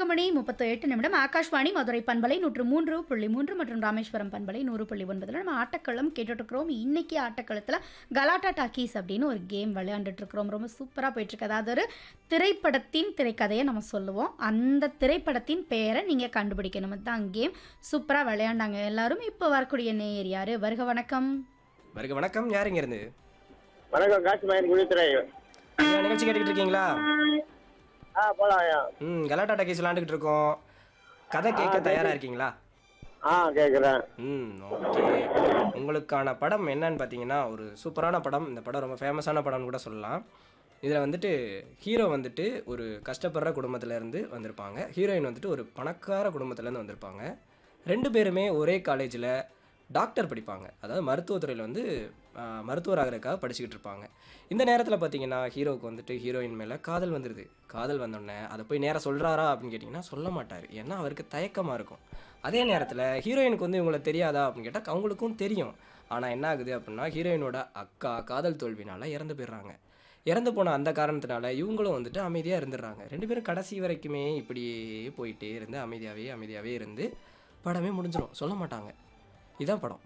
மணி முப்பத்தி எட்டு நிமிடம் ஆகாஷ்வாணி மதுரை பண்பலை நூற்று மூன்று புள்ளி மூன்று மற்றும் ராமேஸ்வரம் பண்பலை நூறு புள்ளி ஒன்பதுல நம்ம ஆட்டக்களம் கேட்டுட்டு இருக்கிறோம் இன்னைக்கு ஆட்டக்களத்தில் கலாட்டா டாக்கீஸ் அப்படின்னு ஒரு கேம் விளையாண்டுட்டு இருக்கிறோம் ரொம்ப சூப்பராக போயிட்டு இருக்கு அதாவது ஒரு திரைப்படத்தின் திரைக்கதையை நம்ம சொல்லுவோம் அந்த திரைப்படத்தின் பெயரை நீங்கள் கண்டுபிடிக்கணும் தான் கேம் சூப்பராக விளையாண்டாங்க எல்லாரும் இப்போ வரக்கூடிய நேயர் யாரு வருக வணக்கம் வருக வணக்கம் யாருங்க இருந்து வணக்கம் காசு மயன் குளித்துறை ஐயா, நிகழ்ச்சி கேட்டுக்கிட்டு இருக்கீங்களா ஆ போலாம் ஐயா ம் கலாட்டா டக்கீஸ் விளாண்டுக்கிட்டு இருக்கோம் கதை கேட்க தயாரா இருக்கீங்களா ஆ கேட்குறேன் ம் ஓகே உங்களுக்கான படம் என்னன்னு பார்த்தீங்கன்னா ஒரு சூப்பரான படம் இந்த படம் ரொம்ப ஃபேமஸான படம்னு கூட சொல்லலாம் இதில் வந்துட்டு ஹீரோ வந்துட்டு ஒரு கஷ்டப்படுற குடும்பத்துல இருந்து வந்திருப்பாங்க ஹீரோயின் வந்துட்டு ஒரு பணக்கார குடும்பத்துலேருந்து வந்திருப்பாங்க ரெண்டு பேருமே ஒரே காலேஜில் டாக்டர் படிப்பாங்க அதாவது மருத்துவத்துறையில் வந்து ஆஹ், மருத்துவர் ஆகிறதுக்காக படிச்சுக்கிட்டு இருப்பாங்க இந்த நேரத்தில் பார்த்தீங்கன்னா ஹீரோவுக்கு வந்துட்டு ஹீரோயின் மேலே காதல் வந்துடுது காதல் வந்தோடனே அதை போய் நேராக சொல்கிறாரா அப்படின்னு கேட்டிங்கன்னா சொல்ல மாட்டார் ஏன்னா அவருக்கு தயக்கமாக இருக்கும் அதே நேரத்தில் ஹீரோயினுக்கு வந்து இவங்களை தெரியாதா அப்படின்னு கேட்டால் அவங்களுக்கும் தெரியும் ஆனால் என்ன ஆகுது அப்படின்னா ஹீரோயினோட அக்கா காதல் தோல்வினால இறந்து போயிடுறாங்க இறந்து போன அந்த காரணத்தினால இவங்களும் வந்துட்டு அமைதியாக இருந்துடுறாங்க ரெண்டு பேரும் கடைசி வரைக்குமே இப்படியே போயிட்டே இருந்து அமைதியாகவே அமைதியாகவே இருந்து படமே முடிஞ்சிடும் சொல்ல மாட்டாங்க இதான் படம்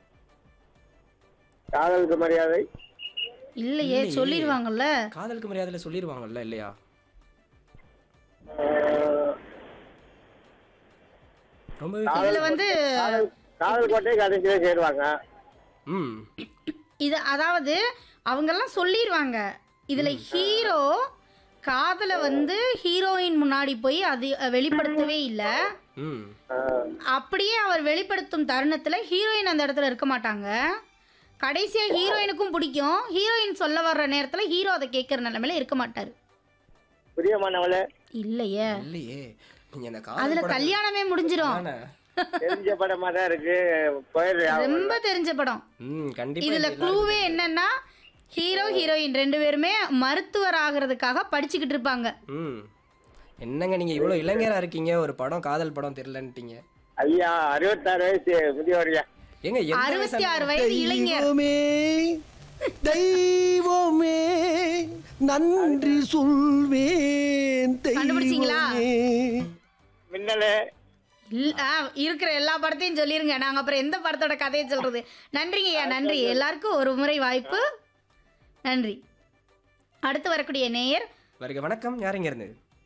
காதலுக்கு மரியாதை இல்லையே இல்லையே. சொல்லிடுவாங்கல்ல காதலுக்கு மரியாதையில் சொல்லிடுவாங்கல்ல இல்லையா ஆஹ், ரொம்பவே இதுல வந்து காதல் காதல் கோட்டை கடைசியில சேருவாங்க ம் இது அதாவது அவங்கெல்லாம் சொல்லிடுவாங்க இதுல ஹீரோ காதலை வந்து ஹீரோயின் முன்னாடி போய் அது வெளிப்படுத்தவே இல்லை ம் ஆஹ், அப்படியே அவர் வெளிப்படுத்தும் தருணத்துல ஹீரோயின் அந்த இடத்துல இருக்க மாட்டாங்க கடைசியா ஹீரோயினுக்கும் பிடிக்கும் ஹீரோயின் சொல்ல வர்ற நேரத்துல ஹீரோ அதை கேட்கற நிலைமையில இருக்க மாட்டாரு பிரியமானவளே இல்லையே இல்லையே நீங்க இந்த அதுல காதல் படம் கல்யாணமே முடிஞ்சிரும் தானே? தெரிஞ்ச படமா தான் இருக்கு போயிடு ரொம்ப தெரிஞ்ச படம் ம் கண்டிப்பா இதுல இது க்ளூவே என்னன்னா ஹீரோ ஹீரோயின் ரெண்டு பேருமே மருத்துவர் ஆகிறதுக்காக படிச்சுக்கிட்டு இருப்பாங்க ம் என்னங்க நீங்க இவ்வளவு இளைஞரா இருக்கீங்க ஒரு படம் காதல் படம் தெரியலன்ட்டீங்க ஐயா அறுபத்தாறு வயசு முதியோரியா ஏங்க எந்த அறுபத்தி வயசு ஆறு வயசு இளைஞர் தெய்வமே தெய்வமே நன்றி சொல்வேன் கண்டுபிடிச்சீங்களா? தெய்வமே மின்னலே இல்ல ஆ, இருக்கிற எல்லா படத்தையும் சொல்லிருங்க நாங்க அப்புறம் எந்த படத்தோட கதையை சொல்றது நன்றிங்கய்யா நன்றி எல்லாருக்கும் ஒரு முறை வாய்ப்பு நன்றி அடுத்து வரக்கூடிய நேயர் வருக வணக்கம் யாருங்க இருந்து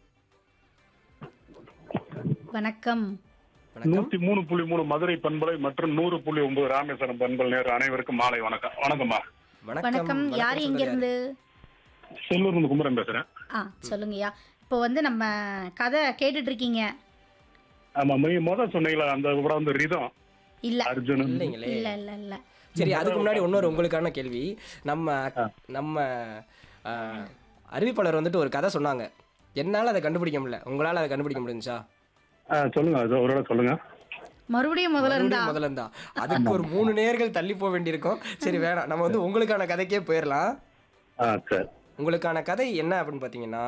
வணக்கம் வணக்கம் நூத்தி மூணு புள்ளி மூணு மதுரை பண்பலை மற்றும் நூறு புள்ளி ஒன்பது ராமேஸ்வரம் பண்பல் நேர் அனைவருக்கும் மாலை வணக்கம் வணக்கம்மா வணக்கம் யார் எங்க சொல்றது இருந்து செல்லூர் இருந்து குமரன் பேசுறேன் ஆ சொல்லுங்கய்யா இப்போ வந்து நம்ம கதை கேட்டுட்டு இருக்கீங்க ஆமா நீங்க முதல் சொன்னீங்களா அந்த படம் வந்து ரிதம் இல்ல அர்ஜுனன் இல்லைங்களே இல்ல இல்ல இல்ல சரி அதுக்கு முன்னாடி இன்னொரு உங்களுக்கான கேள்வி நம்ம நம்ம ஆ, அறிவிப்பாளர் வந்துட்டு ஒரு கதை சொன்னாங்க என்னால அதை கண்டுபிடிக்க முடியல உங்களால அதை கண்டுபிடிக்க முடிஞ்சுச்சா ஆ, சொல்லுங்க அது ஒரு தடவை சொல்லுங்க மறுபடியும் முதல்ல இருந்தா மறுபடியும் முதல்ல இருந்தா அதுக்கு ஒரு மூணு நேர்கள் தள்ளி போக வேண்டியிருக்கும் சரி வேணாம் நம்ம வந்து உங்களுக்கான கதைக்கே போயிடலாம் ஆ சரி உங்களுக்கான கதை என்ன அப்படின்னு பார்த்தீங்கன்னா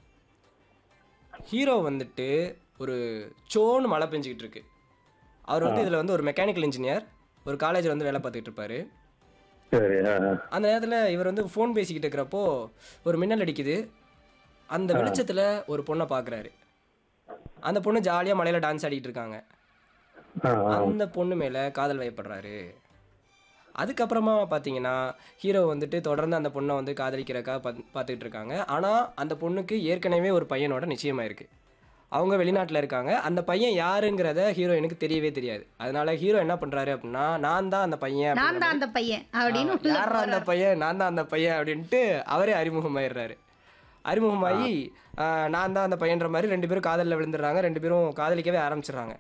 ஹீரோ வந்துட்டு ஒரு சோன்னு மழை பெஞ்சிக்கிட்டு இருக்கு அவர் வந்து இதில் வந்து ஒரு மெக்கானிக்கல் இன்ஜினியர் ஒரு காலேஜில் வந்து வேலை பார்த்துட்டு இருப்பாரு சரி ஆ, ஆ. அந்த நேரத்தில் இவர் வந்து ஃபோன் பேசிக்கிட்டு இருக்கிறப்போ ஒரு மின்னல் அடிக்குது அந்த வெளிச்சத்தில் ஒரு பொண்ணை பார்க்குறாரு அந்த பொண்ணு ஜாலியாக மலையில் டான்ஸ் ஆடிட்டு இருக்காங்க ஆ, ஆ. அந்த பொண்ணு மேலே காதல் வயப்படுறாரு அதுக்கப்புறமா பார்த்தீங்கன்னா ஹீரோ வந்துட்டு தொடர்ந்து அந்த பொண்ணை வந்து காதலிக்கிறக்கா பார்த்துக்கிட்டு இருக்காங்க ஆனால் அந்த பொண்ணுக்கு ஏற்கனவே ஒரு பையனோட நிச்சயமாயிருக்கு அவங்க வெளிநாட்டில் இருக்காங்க அந்த பையன் யாருங்கிறத ஹீரோயினுக்கு தெரியவே தெரியாது அதனால ஹீரோ என்ன பண்ணுறாரு அப்படின்னா நான் தான் அந்த பையன் நான் தான் அந்த பையன் அப்படின்னு உள்ள யாரா அந்த போறாரு. பையன் நான் தான் அந்த பையன் அப்படின்ட்டு அவரே அறிமுகமாயிடுறாரு அறிமுகமாகி ஆஹ், நான் தான் அந்த பையன்ற மாதிரி ரெண்டு பேரும் காதலில் விழுந்துடுறாங்க ரெண்டு பேரும் காதலிக்கவே ஆரம்பிச்சிடுறாங்க